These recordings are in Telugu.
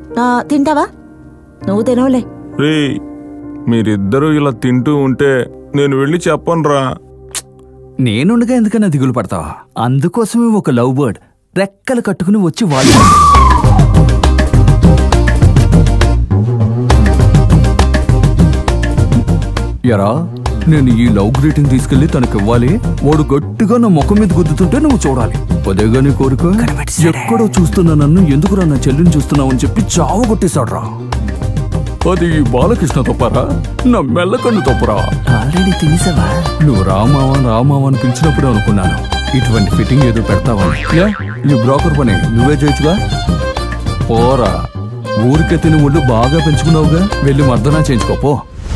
ఆ, తింటావా నువ్వు తినవులే రే మీరిద్దరూ ఇలా తింటూ ఉంటే నేను వెళ్ళి చెప్పనురా నేనుండగా ఎందుకన్నా దిగులు పడతావా అందుకోసమే ఒక లవ్ బర్డ్ రెక్కలు కట్టుకుని వచ్చి వాళ్ళు ఎరా నేను ఈ లవ్ గ్రీటింగ్ తీసుకెళ్లి తనకి ఇవ్వాలి వాడు గట్టిగా నా ముఖం మీద గుద్దుతుంటే నువ్వు చూడాలి అదేగా నీ కోరిక ఎక్కడో చూస్తున్నా నన్ను ఎందుకురా నా చెల్లిని చూస్తున్నావు అని చెప్పి చావు కొట్టేశాడు రా అది ఈ బాలకృష్ణ తప్పరా నా మెల్లకన్ను తప్పురా ఆల్రెడీ తినేసావా నువ్వు రామావా రామావా అని పిలిచినప్పుడే అనుకున్నాను ఇటువంటి ఫిట్టింగ్ ఏదో పెడతావని ఏ? ఈ బ్రోకర్ పని నువ్వే చేయొచ్చుగా పోరా ఊరికే తిని ఒళ్ళు బాగా పెంచుకున్నావుగా వెళ్ళి మర్దనా చేయించుకోపో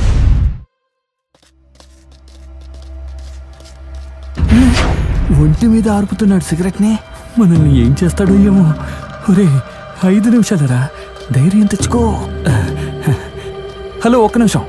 ఒంటి మీద ఆర్పుతున్నాడు సిగరెట్ ని మనల్ని ఏం చేస్తాడో ఏమో ఒరే ఐదు నిమిషాలరా ధైర్యం తెచ్చుకో హలో ఒక్క నిమిషం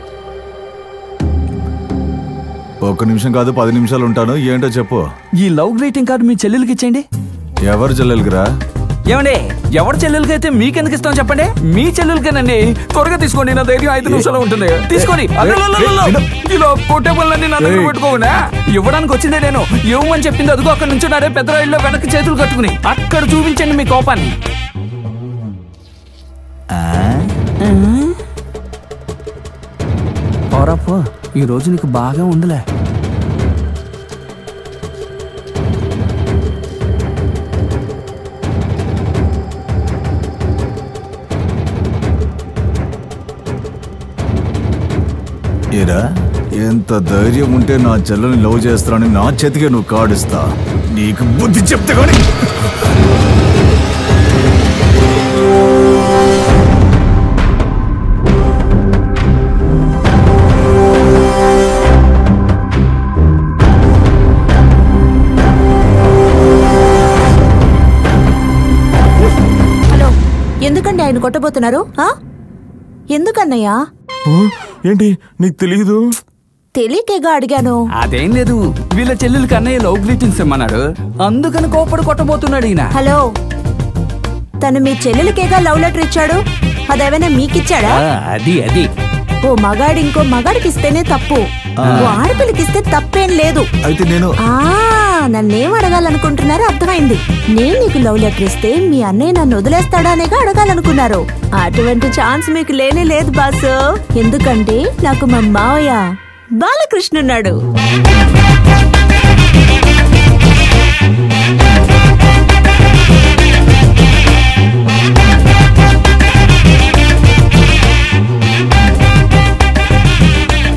ఒక్క నిమిషం కాదు పది నిమిషాలు ఉంటాను ఏంటో చెప్పు ఈ లవ్ గ్రీటింగ్ కార్డు మీ చెల్లెలకి ఇచ్చేయండి ఎవరు చెల్లెలకిరా ఏమండి ఎవరి చెల్లెలకి అయితే మీకెందుకు ఇస్తాం చెప్పండి మీ చెల్లెలకేనండి త్వరగా తీసుకోండి నా ధైర్యం ఐదు నిమిషాలు ఉంటుంది తీసుకోండి అల్లల్లల్లల్ల. ఇలా కొట్టే పనులన్నీ నా దగ్గర పెట్టుకోకుండా ఇవ్వడానికి వచ్చిందే నేను ఇవ్వమని చెప్పింది అదిగో అక్కడ నుంచున్నారే పెద్ద రైల్లో వెనక్కి చేతులు కట్టుకుని అక్కడ చూపించండి మీ కోపాన్ని పోరా పో ఈ రోజు నీకు బాగా ఉండలే ఏరా ఎంత ధైర్యం ఉంటే నా చెల్లెని లవ్ చేస్తానని నా చేతికే నువ్వు కాడిస్తా నీకు బుద్ధి చెప్తే కానీ హలో ఎందుకండి ఆయన కొట్టబోతున్నారు ఆ? ఎందుకన్నయ్యా ఓ, ఏంటి నీకు తెలియదు తెలియకేగా అడిగాను అదేం లేదు వీళ్ళ చెల్లెలకి అన్నయ్య లవ్ గ్రీటింగ్స్ ఇమ్మన్నాడు అందుకని కోపడి కొట్టబోతున్నాడు ఈయన హలో తను మీ చెల్లెలకేగా లవ్ లెటర్ ఇచ్చాడు అదేమైనా మీకిచ్చాడా ఆ, అది అది ఓ మగాడు ఇంకో మగాడికి ఇస్తేనే తప్పు ఓ ఆడపిల్లకిస్తే తప్పేం లేదు అయితే నేను ఆ నన్నేం అడగాలనుకుంటున్నారో అర్థమైంది నేను నీకు లవ్ లెటర్ ఇస్తే మీ అన్నయ్య నన్ను వదిలేస్తాడా అనేగా అడగాలనుకున్నారు అటువంటి ఛాన్స్ మీకు లేనే లేదు బాసు ఎందుకంటే నాకు మా మావయ్య బాలకృష్ణ ఉన్నాడు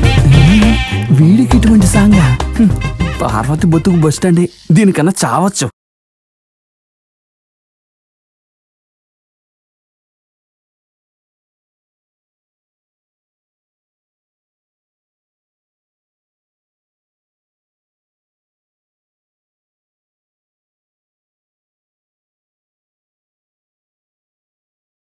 వీడికి ఇటువంటి సాంగ్ పార్వతి బొత్తుకు బస్ స్టాండ్ దీనికన్నా చావచ్చు